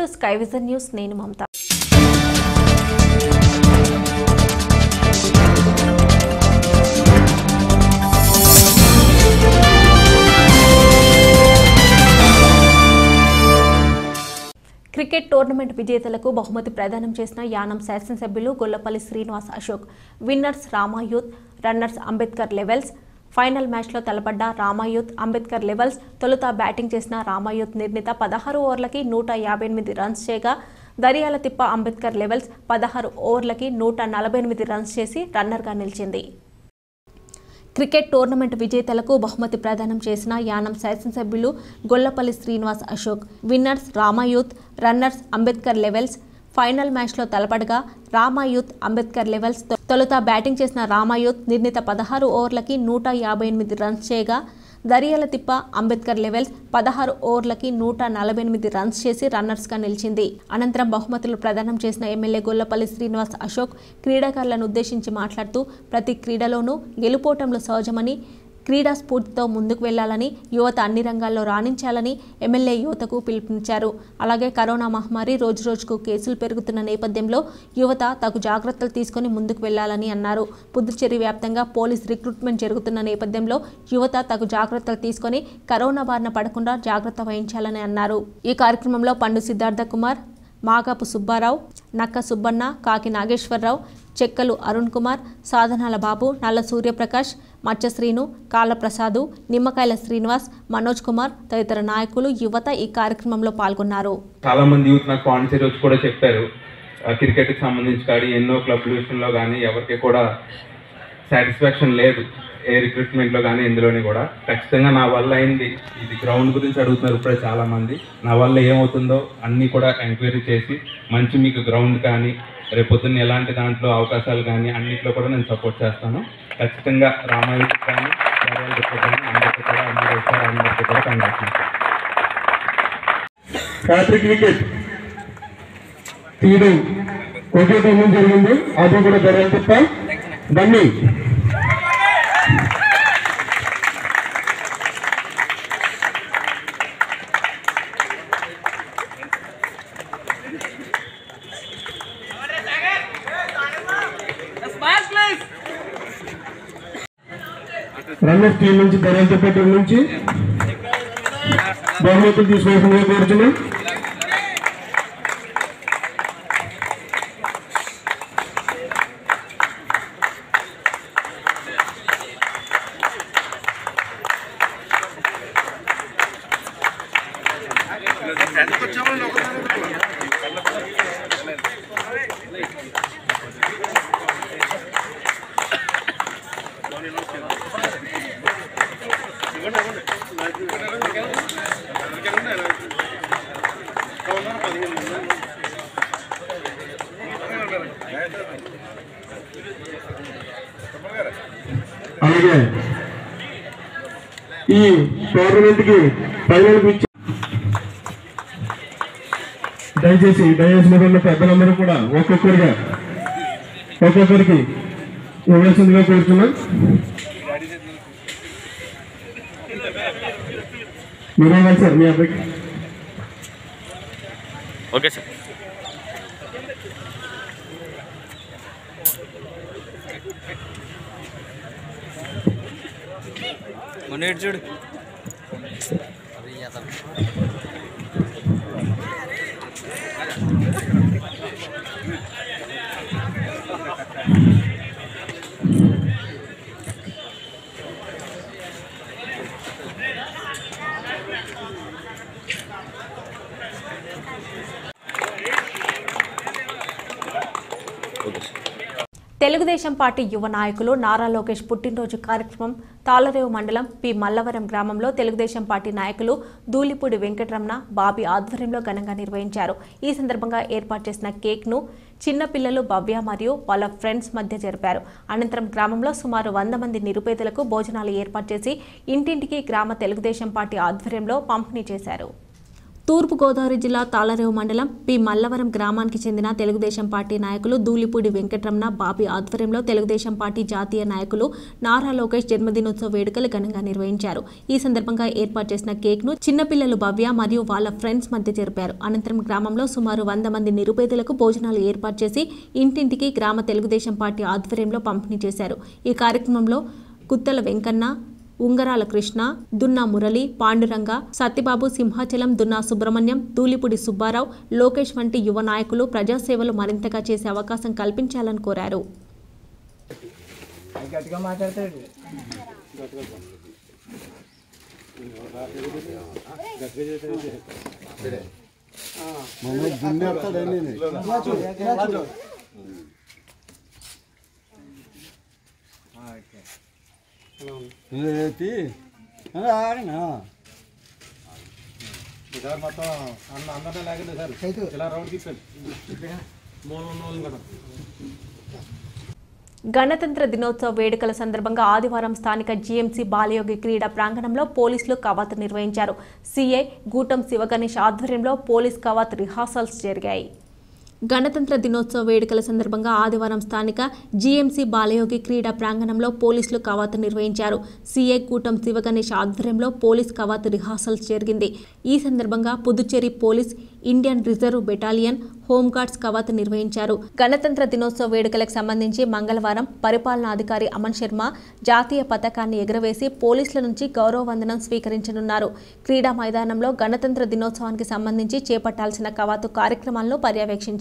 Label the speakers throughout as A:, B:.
A: To sky vision news నేను మమత cricket tournament విజేతలకు బహుమతి ప్రదానం చేసిన యానం శాసనసభ్యులు Gollapalli Srinivas Ashok winners Rama Youth runners Ambedkar elevens final మ్యాచ్లో తలపడ్డ రామాయూత్ అంబేద్కర్ లెవెల్స్ తొలుత బ్యాటింగ్ చేసిన రామాయూత్ నిర్ణీత పదహారు ఓవర్లకి నూట యాభై ఎనిమిది రన్స్ చేయగా దరియాల తిప్ప అంబేద్కర్ లెవెల్స్ పదహారు ఓవర్లకి నూట నలభై ఎనిమిది రన్స్ చేసి రన్నర్గా నిలిచింది క్రికెట్ టోర్నమెంట్ విజేతలకు బహుమతి ప్రదానం చేసిన యానం శాసనసభ్యులు Gollapalli Srinivas Ashok winners Rama Youth runners Ambedkar elevens final మ్యాచ్లో తలపడగా రామాయూత్ అంబేద్కర్ లెవెల్స్ తొ- తొలుత బ్యాటింగ్ చేసిన రామాయూత్ నిర్ణీత పదహారు ఓవర్లకి నూట యాభై ఎనిమిది రన్స్ చేయగా దరియాల తిప్ప అంబేద్కర్ లెవెల్స్ పదహారు ఓవర్లకి నూట నలభై ఎనిమిది రన్స్ చేసి రన్నర్స్గా నిలిచింది అనంతరం బహుమతులు ప్రదానం చేసిన ఎమ్మెల్యే గొల్లపల్లి శ్రీనివాస్ అశోక్ క్రీడాకారులను ఉద్దేశించి మాట్లాడుతూ ప్రతి క్రీడలోనూ గెలుపోటంలో సహజమని క్రీడా స్ఫూర్తితో ముందుకు వెళ్లాలని యువత అన్ని రంగాల్లో రాణించాలని ఎమ్మెల్యే యువతకు పిలుపునిచ్చారు అలాగే కరోనా మహమ్మారి రోజురోజుకు కేసులు పెరుగుతున్న నేపథ్యంలో యువత తగు జాగ్రత్తలు తీసుకుని ముందుకు వెళ్లాలని అన్నారు పుదుచ్చేరి వ్యాప్తంగా పోలీస్ రిక్రూట్మెంట్ జరుగుతున్న నేపథ్యంలో యువత తగు జాగ్రత్తలు తీసుకొని కరోనా బారిన పడకుండా జాగ్రత్త వహించాలని అన్నారు ఈ కార్యక్రమంలో పండు సిద్ధార్థ కుమార్ మాగాపు సుబ్బారావు నక్క సుబ్బన్న కాకి నాగేశ్వరరావు చెక్కలు అరుణ్ కుమార్ సాధనాల బాబు నల్ల సూర్యప్రకాష్ మచ్చ శ్రీను కాళ్ళప్రసాదు నిమ్మకాయల శ్రీనివాస్ మనోజ్ కుమార్ తదితర నాయకులు యువత ఈ కార్యక్రమంలో పాల్గొన్నారు
B: చాలా మంది యూత్ నాకు పాండిచేరి వచ్చి కూడా చెప్పారు క్రికెట్ కి సంబంధించి కానీ ఎన్నో క్లబ్ విషయంలో కానీ ఎవరికి కూడా సాటిస్ఫాక్షన్ లేదు ఏ రిక్రూట్మెంట్ లో కానీ ఇందులోని కూడా ఖచ్చితంగా నా వల్ల అయింది ఇది గ్రౌండ్ గురించి అడుగుతున్నారు ఇప్పుడే చాలా మంది నా వల్ల ఏమవుతుందో అన్నీ కూడా ఎంక్వైరీ చేసి మంచి మీకు గ్రౌండ్ కానీ రేపొద్దున్న ఎలాంటి దాంట్లో అవకాశాలు కానీ అన్నిట్లో కూడా నేను సపోర్ట్ చేస్తాను ఖచ్చితంగా రామాయణకి కానీ దర్యాల రిపోర్ట్ కానీ అందరికీ కూడా అందరూ వచ్చారు అందరికీ కూడా కంగ్రాచులేషన్
C: హ్యాట్రిక్ వికెట్ తీయడం ఒకే టైం జరిగింది అది కూడా ధరలు తిప్ప బన్నీ రన్నర్స్ టీం నుంచి ధరలు తిప్ప టీం నుంచి బహుమతులు తీసుకోవాల్సిందిగా కోరుతున్నాం అలాగే ఈ టోర్నమెంట్ కి ఫైనల్ పిచ్ దయచేసి డయాస్ మీద ఉన్న పెద్దలందరూ కూడా ఒక్కొక్కరిగా ఒక్కొక్కరికి ఇవ్వాల్సిందిగా కోరుతున్నాం మీరే ఇవ్వాలి సార్ మీ అబ్బాయికి
D: ఓకే సార్ మొన్న ఇటు చూడు ఓకే సార్
A: తెలుగుదేశం పార్టీ యువ నాయకులు నారా లోకేష్ పుట్టినరోజు కార్యక్రమం తాళరేవు మండలం పి మల్లవరం గ్రామంలో తెలుగుదేశం పార్టీ నాయకులు దూలిపూడి వెంకటరమణ బాబీ ఆధ్వర్యంలో ఘనంగా నిర్వహించారు ఈ సందర్భంగా ఏర్పాటు చేసిన కేక్ను చిన్నపిల్లలు భవ్య మరియు వాళ్ళ ఫ్రెండ్స్ మధ్య జరిపారు అనంతరం గ్రామంలో సుమారు వంద మంది నిరుపేదలకు భోజనాలు ఏర్పాటు చేసి ఇంటింటికి గ్రామ తెలుగుదేశం పార్టీ ఆధ్వర్యంలో పంపిణీ చేశారు తూర్పుగోదావరి జిల్లా తాళరేవు మండలం పి మల్లవరం గ్రామానికి చెందిన తెలుగుదేశం పార్టీ నాయకులు దూలిపూడి వెంకటరమణ బాబి ఆధ్వర్యంలో తెలుగుదేశం పార్టీ జాతీయ నాయకులు నారా లోకేష్ జన్మదినోత్సవ వేడుకలు ఘనంగా నిర్వహించారు ఈ సందర్భంగా ఏర్పాటు చేసిన కేక్ ను చిన్నపిల్లలు భవ్య మరియు వాళ్ళ ఫ్రెండ్స్ మధ్య జరిపారు అనంతరం గ్రామంలో సుమారు వంద మంది నిరుపేదలకు భోజనాలు ఏర్పాటు చేసి ఇంటింటికి గ్రామ తెలుగుదేశం పార్టీ ఆధ్వర్యంలో పంపిణీ చేశారు ఈ కార్యక్రమంలో కుత్తల వెంకన్న ఉంగరాల కృష్ణ దున్నా మురళి పాండురంగ సత్యబాబు సింహాచలం దున్నా సుబ్రహ్మణ్యం దూలిపుడి సుబ్బారావు లోకేష్ వంటి యువ నాయకులు ప్రజాసేవలు మరింతగా చేసే అవకాశం కల్పించాలని కోరారు
E: గట్టిగా మాట్లాడతాడు మొత్తం అన్న అందరినీ లాగండి సార్ ఇలా రౌండ్ తీసుకెళ్ళి మూలం మూలం కదా
A: గణతంత్ర దినోత్సవ వేడుకల సందర్భంగా ఆదివారం స్థానిక జీఎంసీ బాలయోగి క్రీడా ప్రాంగణంలో పోలీసులు కవాతు నిర్వహించారు సీఐ గూటం శివగణేష్ ఆధ్వర్యంలో పోలీస్ కవాతు రిహార్సల్స్ జరిగాయి గణతంత్ర దినోత్సవ వేడుకల సందర్భంగా ఆదివారం స్థానిక జీఎంసీ బాలయోగి క్రీడా ప్రాంగణంలో పోలీసులు కవాతు నిర్వహించారు సీఐ కూటం శివగణేష్ ఆధ్వర్యంలో పోలీస్ కవాతు రిహార్సల్స్ జరిగింది ఈ సందర్భంగా Puducherry police Indian reserve battalion home guards కవాతు నిర్వహించారు గణతంత్ర దినోత్సవ వేడుకలకు సంబంధించి మంగళవారం పరిపాలనాధికారి అమన్ శర్మ జాతీయ పతాకాన్ని ఎగురవేసి పోలీసుల నుంచి గౌరవ వందనం స్వీకరించనున్నారు క్రీడా మైదానంలో గణతంత్ర దినోత్సవానికి సంబంధించి చేపట్టాల్సిన కవాతు కార్యక్రమాలను పర్యవేక్షించారు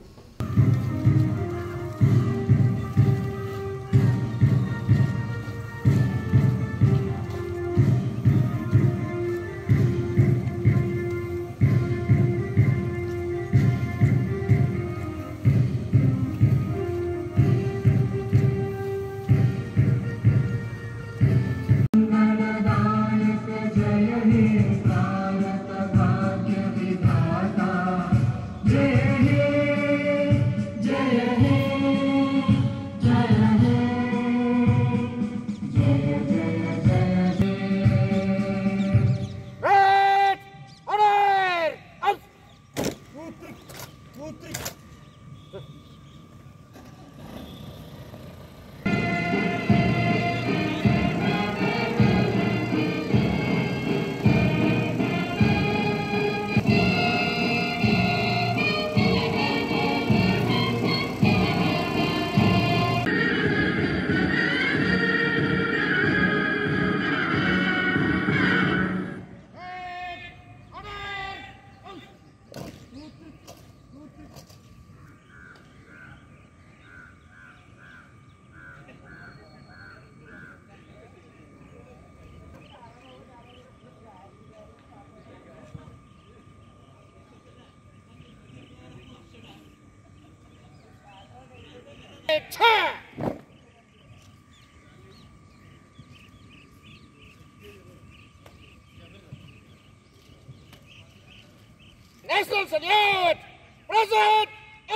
F: National salute! Present!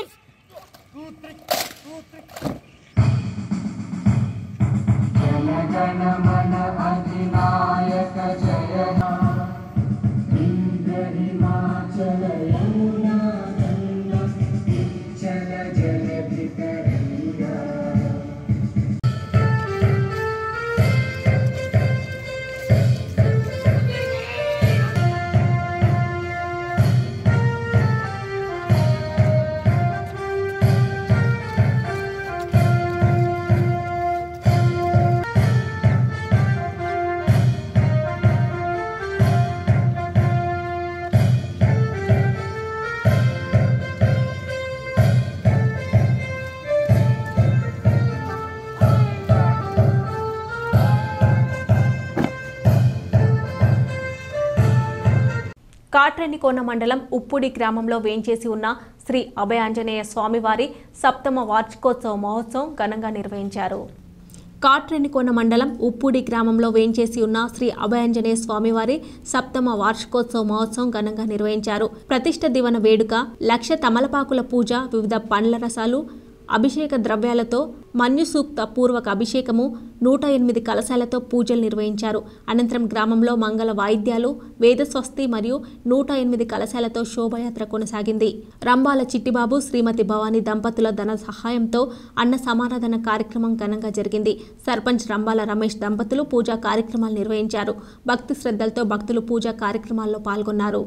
A: కాట్రేనికోన మండలం ఉప్పుడి గ్రామంలో వేంచేసి ఉన్న శ్రీ అభయాంజనేయ స్వామివారి సప్తమ వార్షికోత్సవ మహోత్సవం ఘనంగా నిర్వహించారు కాట్రేనికోన మండలం ఉప్పుడి గ్రామంలో వేంచేసి ఉన్న శ్రీ అభయాంజనేయ స్వామివారి సప్తమ వార్షికోత్సవ మహోత్సవం ఘనంగా నిర్వహించారు ప్రతిష్ట దివన వేడుక లక్ష తమలపాకుల పూజ వివిధ పండ్ల రసాలు అభిషేక ద్రవ్యాలతో మన్యు సూక్త పూర్వక అభిషేకము నూట ఎనిమిది కలశాలతో పూజలు నిర్వహించారు అనంతరం గ్రామంలో మంగళ వాయిద్యాలు వేదస్వస్తి మరియు నూట ఎనిమిది కలశాలతో శోభయాత్ర కొనసాగింది రంబాల చిట్టిబాబు శ్రీమతి భవానీ దంపతుల ధన సహాయంతో అన్న సమారాధన కార్యక్రమం ఘనంగా జరిగింది సర్పంచ్ రంబాల రమేష్ దంపతులు పూజా కార్యక్రమాలు నిర్వహించారు భక్తి శ్రద్ధలతో భక్తులు పూజా కార్యక్రమాల్లో పాల్గొన్నారు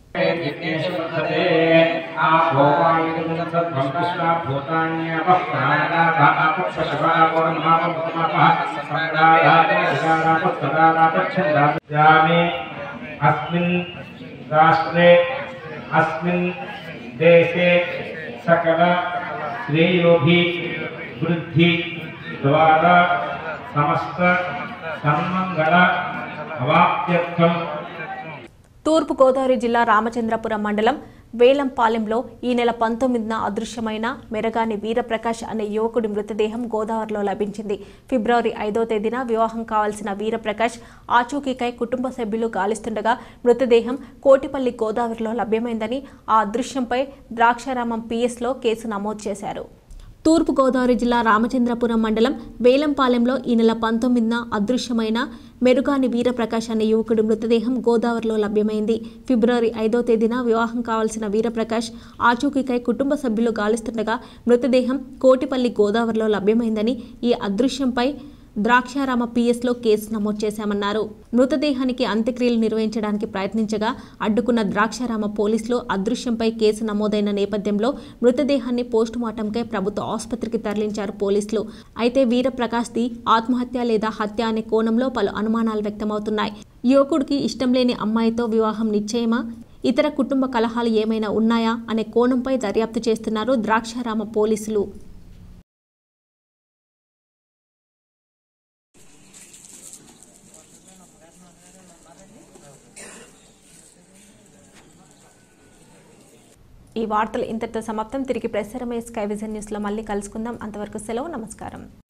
G: जामे अस्मिन् राष्ट्रे अस्मिन् देशे सकल श्रेयोभि वृद्धि द्वारा समस्त सन्मङ्गल अवाप्त्यर्थम्
A: తూర్పు గోదావరి జిల్లా రామచంద్రపురం మండలం వేలంపాలెంలో ఈ నెల పంతొమ్మిదిన అదృశ్యమైన మెరగాని వీరప్రకాష్ అనే యువకుడి మృతదేహం గోదావరిలో లభించింది ఫిబ్రవరి ఐదో తేదీన వివాహం కావాల్సిన వీరప్రకాష్ ఆచూకీకై కుటుంబ సభ్యులు గాలిస్తుండగా మృతదేహం కోటిపల్లి గోదావరిలో లభ్యమైందని ఆ అదృశ్యంపై ద్రాక్షారామం పిఎస్లో కేసు నమోదు చేశారు తూర్పు గోదావరి జిల్లా రామచంద్రపురం మండలం వేలంపాలెంలో ఈ నెల పంతొమ్మిదిన అదృశ్యమైన మెరుగాని వీరప్రకాష్ అనే యువకుడి మృతదేహం గోదావరిలో లభ్యమైంది ఫిబ్రవరి ఐదో తేదీన వివాహం కావాల్సిన వీరప్రకాష్ ఆచూకీకై కుటుంబ సభ్యులు గాలిస్తుండగా మృతదేహం కోటిపల్లి గోదావరిలో లభ్యమైందని ఈ అదృశ్యంపై ద్రాక్షారామ పిఎస్లో కేసు నమోదు చేశామన్నారు మృతదేహానికి అంత్యక్రియలు నిర్వహించడానికి ప్రయత్నించగా అడ్డుకున్న ద్రాక్షారామ పోలీసులు అదృశ్యంపై కేసు నమోదైన నేపథ్యంలో మృతదేహాన్ని పోస్టుమార్టంకై ప్రభుత్వ ఆసుపత్రికి తరలించారు పోలీసులు అయితే వీరప్రకాష్ది ఆత్మహత్య లేదా హత్య అనే కోణంలో పలు అనుమానాలు వ్యక్తమవుతున్నాయి యువకుడికి ఇష్టం లేని అమ్మాయితో వివాహం నిశ్చయమా ఇతర కుటుంబ కలహాలు ఏమైనా ఉన్నాయా అనే కోణంపై దర్యాప్తు చేస్తున్నారు ద్రాక్షారామ పోలీసులు ఈ వార్తలు ఇంతటితో సమాప్తం తిరిగి ప్రసారమయ్యే స్కై విజన్ న్యూస్లో మళ్ళీ కలుసుకుందాం అంతవరకు సెలవు నమస్కారం